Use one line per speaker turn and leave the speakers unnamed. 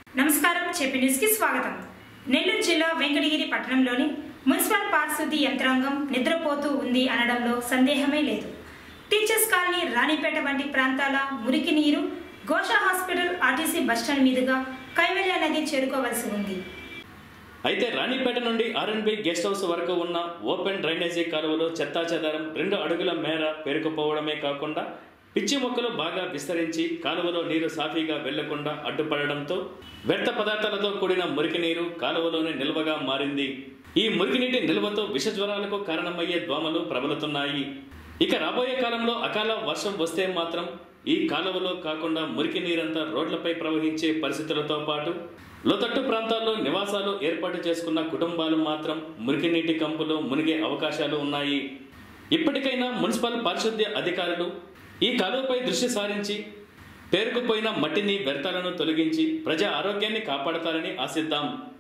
నమస్కారం చెప్పి న్యూస్ కి స్వాగతం నెల్లూరు జిల్లా వెంకటగిరి పట్టణంలోని మున్సిపల్ పారిశుద్ధి యంత్రాంగం నిద్రపోతూ ఉంది అనడంలో సందేహమే లేదు టీచర్స్ కాలనీ రాణిపేట వంటి ప్రాంతాల మురికి నీరు గోషా హాస్పిటల్ ఆర్టీసీ బస్టాండ్ మీదుగా కైవల్య నది చేరుకోవలసి ఉంది
అయితే రాణిపేట నుండి ఆర్ఎన్బి గెస్ట్ హౌస్ వరకు ఉన్న ఓపెన్ డ్రైనేజీ కాలువలో చెత్తా చెదారం రెండు అడుగుల మేర పేరుకుపోవడమే కాకుండా పిచ్చి మొక్కలు బాగా విస్తరించి కాలువలో నీరు సాఫీగా వెళ్లకుండా అడ్డుపడడంతో వ్యర్థ పదార్థాలతో కూడిన మురికి నీరు కాలువలోనే నిల్వగా మారింది ఈ మురికి నీటి నిల్వతో విష జ్వరాలకు కారణమయ్యే దోమలు ప్రబలుతున్నాయి ఇక రాబోయే కాలంలో అకాల వర్షం వస్తే మాత్రం ఈ కాలువలో కాకుండా మురికి నీరంతా రోడ్లపై ప్రవహించే పరిస్థితులతో పాటు లోతట్టు ప్రాంతాల్లో నివాసాలు ఏర్పాటు చేసుకున్న కుటుంబాలు మాత్రం మురికి నీటి కంపులో మునిగే అవకాశాలు ఉన్నాయి ఇప్పటికైనా మున్సిపల్ పారిశుద్ధ్య అధికారులు ఈ కాలువపై దృష్టి సారించి పేరుకుపోయిన మట్టిని వ్యర్థాలను తొలగించి ప్రజా ఆరోగ్యాన్ని కాపాడతారని ఆశిద్దాం